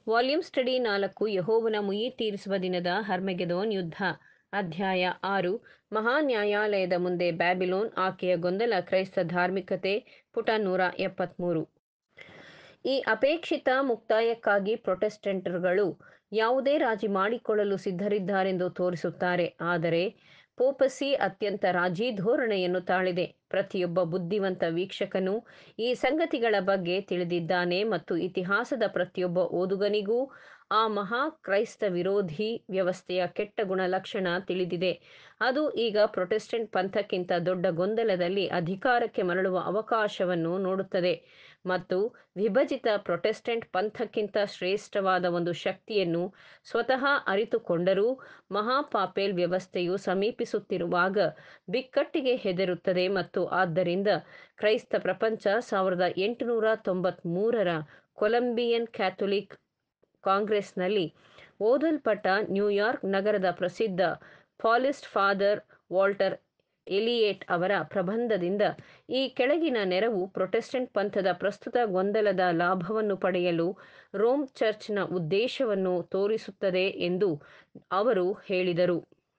volume study ನಾಲ್ಕು ಯಹೋವನ ಮುಯಿ ತೀರಿಸುವ ದಿನದ ಹರ್ಮೆಗೆದೋನ್ ಯುದ್ಧ ಅಧ್ಯಾಯ ಆರು ಮಹಾ ನ್ಯಾಯಾಲಯದ ಮುಂದೆ ಬ್ಯಾಬಿಲೋನ್ ಆಕೆಯ ಗೊಂದಲ ಕ್ರೈಸ್ತ ಧಾರ್ಮಿಕತೆ ಪುಟ ನೂರ ಎಪ್ಪತ್ತ್ಮೂರು ಈ ಅಪೇಕ್ಷಿತ ಮುಕ್ತಾಯಕ್ಕಾಗಿ ಪ್ರೊಟೆಸ್ಟೆಂಟರುಗಳು ಯಾವುದೇ ರಾಜಿ ಮಾಡಿಕೊಳ್ಳಲು ಸಿದ್ಧರಿದ್ದಾರೆಂದು ತೋರಿಸುತ್ತಾರೆ ಆದರೆ ಪೋಪಸಿ ಅತ್ಯಂತ ರಾಜಿ ಧೋರಣೆಯನ್ನು ತಾಳಿದೆ ಪ್ರತಿಯೊಬ್ಬ ಬುದ್ಧಿವಂತ ವೀಕ್ಷಕನು ಈ ಸಂಗತಿಗಳ ಬಗ್ಗೆ ತಿಳಿದಿದ್ದಾನೆ ಮತ್ತು ಇತಿಹಾಸದ ಪ್ರತಿಯೊಬ್ಬ ಓದುಗನಿಗೂ ಆ ಮಹಾ ಕ್ರೈಸ್ತ ವಿರೋಧಿ ವ್ಯವಸ್ಥೆಯ ಕೆಟ್ಟ ಗುಣಲಕ್ಷಣ ತಿಳಿದಿದೆ ಅದು ಈಗ ಪ್ರೊಟೆಸ್ಟೆಂಟ್ ಪಂಥಕ್ಕಿಂತ ದೊಡ್ಡ ಗೊಂದಲದಲ್ಲಿ ಅಧಿಕಾರಕ್ಕೆ ಮರಳುವ ಅವಕಾಶವನ್ನು ನೋಡುತ್ತದೆ ಮತ್ತು ವಿಭಜಿತ ಪ್ರೊಟೆಸ್ಟೆಂಟ್ ಪಂಥಕ್ಕಿಂತ ಶ್ರೇಷ್ಠವಾದ ಒಂದು ಶಕ್ತಿಯನ್ನು ಸ್ವತಃ ಅರಿತುಕೊಂಡರೂ ಮಹಾಪಾಪೇಲ್ ವ್ಯವಸ್ಥೆಯು ಸಮೀಪಿಸುತ್ತಿರುವಾಗ ಬಿಕ್ಕಟ್ಟಿಗೆ ಹೆದರುತ್ತದೆ ಮತ್ತು ಆದ್ದರಿಂದ ಕ್ರೈಸ್ತ ಪ್ರಪಂಚ ಸಾವಿರದ ಎಂಟುನೂರ ತೊಂಬತ್ತ್ಮೂರರ ಕೊಲಂಬಿಯನ್ ಕ್ಯಾಥೊಲಿಕ್ ಕಾಂಗ್ರೆಸ್ನಲ್ಲಿ ಓದಲ್ಪಟ್ಟ ನ್ಯೂಯಾರ್ಕ್ ನಗರದ ಪ್ರಸಿದ್ಧ ಪಾಲಿಸ್ಟ್ ಫಾದರ್ ವಾಲ್ಟರ್ ಎಲಿಯೇಟ್ ಅವರ ಪ್ರಬಂಧದಿಂದ ಈ ಕೆಳಗಿನ ನೆರವು ಪ್ರೊಟೆಸ್ಟೆಂಟ್ ಪಂಥದ ಪ್ರಸ್ತುತ ಗೊಂದಲದ ಲಾಭವನ್ನು ಪಡೆಯಲು ರೋಮ್ ಚರ್ಚ್ನ ಉದ್ದೇಶವನ್ನು ತೋರಿಸುತ್ತದೆ ಎಂದು ಅವರು ಹೇಳಿದರು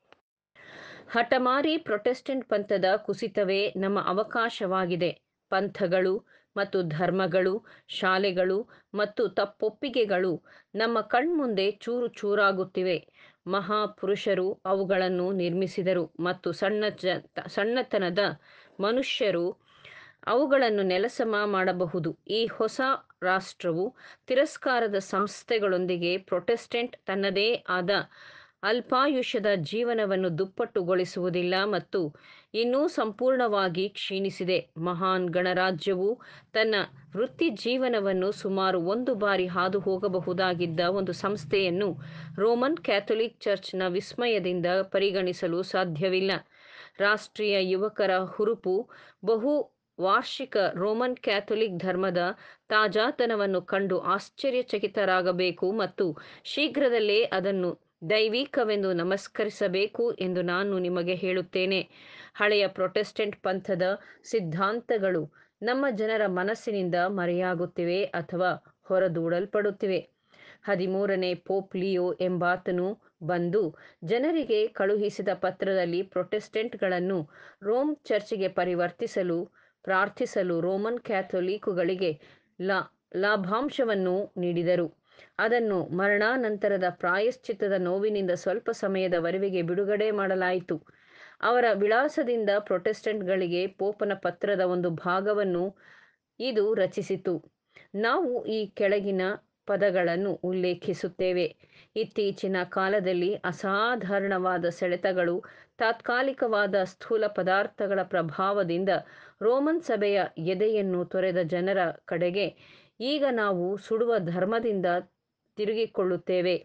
ಹಠಮಾರಿ ಪ್ರೊಟೆಸ್ಟೆಂಟ್ ಪಂಥದ ಕುಸಿತವೇ ನಮ್ಮ ಅವಕಾಶವಾಗಿದೆ ಪಂಥಗಳು ಮತ್ತು ಧರ್ಮಗಳು ಶಾಲೆಗಳು ಮತ್ತು ತಪ್ಪೊಪ್ಪಿಗೆಗಳು ನಮ್ಮ ಕಣ್ಮುಂದೆ ಚೂರು ಚೂರಾಗುತ್ತಿವೆ ಮಹಾಪುರುಷರು ಅವುಗಳನ್ನು ನಿರ್ಮಿಸಿದರು ಮತ್ತು ಸಣ್ಣ ಜ ಸಣ್ಣತನದ ಮನುಷ್ಯರು ಅವುಗಳನ್ನು ನೆಲಸಮ ಮಾಡಬಹುದು ಈ ಹೊಸ ರಾಷ್ಟ್ರವು ತಿರಸ್ಕಾರದ ಸಂಸ್ಥೆಗಳೊಂದಿಗೆ ಪ್ರೊಟೆಸ್ಟೆಂಟ್ ತನ್ನದೇ ಆದ ಅಲ್ಪಾಯುಷ್ಯದ ಜೀವನವನ್ನು ದುಪ್ಪಟ್ಟುಗೊಳಿಸುವುದಿಲ್ಲ ಮತ್ತು ಇನ್ನೂ ಸಂಪೂರ್ಣವಾಗಿ ಕ್ಷೀಣಿಸಿದೆ ಮಹಾನ್ ಗಣರಾಜ್ಯವು ತನ್ನ ವೃತ್ತಿ ಜೀವನವನ್ನು ಸುಮಾರು ಒಂದು ಬಾರಿ ಹಾದು ಹೋಗಬಹುದಾಗಿದ್ದ ಒಂದು ಸಂಸ್ಥೆಯನ್ನು ರೋಮನ್ ಕ್ಯಾಥೊಲಿಕ್ ಚರ್ಚ್ನ ವಿಸ್ಮಯದಿಂದ ಪರಿಗಣಿಸಲು ಸಾಧ್ಯವಿಲ್ಲ ರಾಷ್ಟ್ರೀಯ ಯುವಕರ ಹುರುಪು ಬಹು ವಾರ್ಷಿಕ ರೋಮನ್ ಕ್ಯಾಥೊಲಿಕ್ ಧರ್ಮದ ತಾಜಾತನವನ್ನು ಕಂಡು ಆಶ್ಚರ್ಯಚಕಿತರಾಗಬೇಕು ಮತ್ತು ಶೀಘ್ರದಲ್ಲೇ ಅದನ್ನು ದೈವಿಕವೆಂದು ನಮಸ್ಕರಿಸಬೇಕು ಎಂದು ನಾನು ನಿಮಗೆ ಹೇಳುತ್ತೇನೆ ಹಳೆಯ ಪ್ರೊಟೆಸ್ಟೆಂಟ್ ಪಂಥದ ಸಿದ್ಧಾಂತಗಳು ನಮ್ಮ ಜನರ ಮನಸ್ಸಿನಿಂದ ಮರೆಯಾಗುತ್ತಿವೆ ಅಥವಾ ಹೊರದೂಡಲ್ಪಡುತ್ತಿವೆ ಹದಿಮೂರನೇ ಪೋಪ್ ಲಿಯೋ ಎಂಬಾತನು ಬಂದು ಜನರಿಗೆ ಕಳುಹಿಸಿದ ಪತ್ರದಲ್ಲಿ ಪ್ರೊಟೆಸ್ಟೆಂಟ್ಗಳನ್ನು ರೋಮ್ ಚರ್ಚ್ಗೆ ಪರಿವರ್ತಿಸಲು ಪ್ರಾರ್ಥಿಸಲು ರೋಮನ್ ಕ್ಯಾಥೊಲಿಕುಗಳಿಗೆ ಲಾ ಲಾಭಾಂಶವನ್ನು ನೀಡಿದರು ಅದನ್ನು ಮರಣಾನಂತರದ ಪ್ರಾಯಶ್ಚಿತ್ತದ ನೋವಿನಿಂದ ಸ್ವಲ್ಪ ಸಮಯದವರೆಗೆ ಬಿಡುಗಡೆ ಮಾಡಲಾಯಿತು ಅವರ ವಿಳಾಸದಿಂದ ಪ್ರೊಟೆಸ್ಟೆಂಟ್ಗಳಿಗೆ ಪೋಪನ ಪತ್ರದ ಒಂದು ಭಾಗವನ್ನು ಇದು ರಚಿಸಿತು ನಾವು ಈ ಕೆಳಗಿನ ಪದಗಳನ್ನು ಉಲ್ಲೇಖಿಸುತ್ತೇವೆ ಇತ್ತೀಚಿನ ಕಾಲದಲ್ಲಿ ಅಸಾಧಾರಣವಾದ ಸೆಳೆತಗಳು ತಾತ್ಕಾಲಿಕವಾದ ಸ್ಥೂಲ ಪದಾರ್ಥಗಳ ಪ್ರಭಾವದಿಂದ ರೋಮನ್ ಸಭೆಯ ಎದೆಯನ್ನು ತೊರೆದ ಜನರ ಕಡೆಗೆ ಈಗ ನಾವು ಸುಡುವ ಧರ್ಮದಿಂದ ತಿರುಗಿಕೊಳ್ಳುತ್ತೇವೆ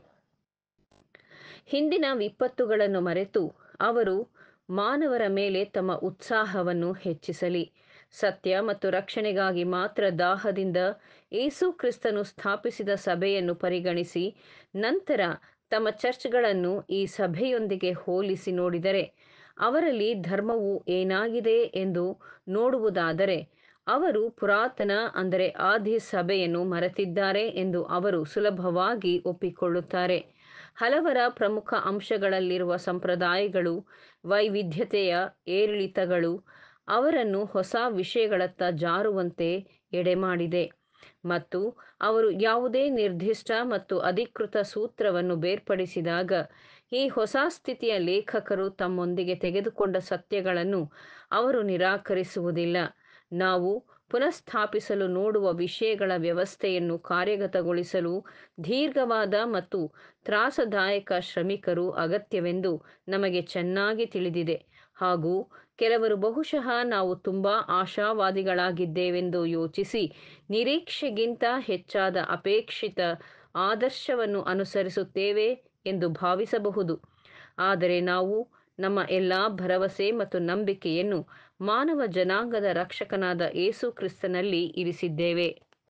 ಹಿಂದಿನ ವಿಪತ್ತುಗಳನ್ನು ಮರೆತು ಅವರು ಮಾನವರ ಮೇಲೆ ತಮ್ಮ ಉತ್ಸಾಹವನ್ನು ಹೆಚ್ಚಿಸಲಿ ಸತ್ಯ ಮತ್ತು ರಕ್ಷಣೆಗಾಗಿ ಮಾತ್ರ ದಾಹದಿಂದ ಏಸು ಕ್ರಿಸ್ತನು ಸ್ಥಾಪಿಸಿದ ಸಭೆಯನ್ನು ಪರಿಗಣಿಸಿ ನಂತರ ತಮ್ಮ ಚರ್ಚ್ಗಳನ್ನು ಈ ಸಭೆಯೊಂದಿಗೆ ಹೋಲಿಸಿ ನೋಡಿದರೆ ಅವರಲ್ಲಿ ಧರ್ಮವು ಏನಾಗಿದೆ ಎಂದು ನೋಡುವುದಾದರೆ ಅವರು ಪುರಾತನ ಅಂದರೆ ಆದಿ ಸಭೆಯನ್ನು ಮರೆತಿದ್ದಾರೆ ಎಂದು ಅವರು ಸುಲಭವಾಗಿ ಒಪ್ಪಿಕೊಳ್ಳುತ್ತಾರೆ ಹಲವರ ಪ್ರಮುಖ ಅಂಶಗಳಲ್ಲಿರುವ ಸಂಪ್ರದಾಯಗಳು ವೈವಿಧ್ಯತೆಯ ಏರಿಳಿತಗಳು ಅವರನ್ನು ಹೊಸ ವಿಷಯಗಳತ್ತ ಜಾರುವಂತೆ ಎಡೆಮಾಡಿದೆ ಮತ್ತು ಅವರು ಯಾವುದೇ ನಿರ್ದಿಷ್ಟ ಮತ್ತು ಅಧಿಕೃತ ಸೂತ್ರವನ್ನು ಬೇರ್ಪಡಿಸಿದಾಗ ಈ ಹೊಸ ಸ್ಥಿತಿಯ ಲೇಖಕರು ತಮ್ಮೊಂದಿಗೆ ತೆಗೆದುಕೊಂಡ ಸತ್ಯಗಳನ್ನು ಅವರು ನಿರಾಕರಿಸುವುದಿಲ್ಲ ನಾವು ಪುನಃಸ್ಥಾಪಿಸಲು ನೋಡುವ ವಿಷಯಗಳ ವ್ಯವಸ್ಥೆಯನ್ನು ಕಾರ್ಯಗತಗೊಳಿಸಲು ದೀರ್ಘವಾದ ಮತ್ತು ತ್ರಾಸದಾಯಕ ಶ್ರಮಿಕರು ಅಗತ್ಯವೆಂದು ನಮಗೆ ಚೆನ್ನಾಗಿ ತಿಳಿದಿದೆ ಹಾಗೂ ಕೆಲವರು ಬಹುಶಃ ನಾವು ತುಂಬ ಆಶಾವಾದಿಗಳಾಗಿದ್ದೇವೆಂದು ಯೋಚಿಸಿ ನಿರೀಕ್ಷೆಗಿಂತ ಹೆಚ್ಚಾದ ಅಪೇಕ್ಷಿತ ಆದರ್ಶವನ್ನು ಅನುಸರಿಸುತ್ತೇವೆ ಎಂದು ಭಾವಿಸಬಹುದು ಆದರೆ ನಾವು ನಮ್ಮ ಎಲ್ಲ ಭರವಸೆ ಮತ್ತು ನಂಬಿಕೆಯನ್ನು ಮಾನವ ಜನಾಂಗದ ರಕ್ಷಕನಾದ ಏಸು ಕ್ರಿಸ್ತನಲ್ಲಿ ಇರಿಸಿದ್ದೇವೆ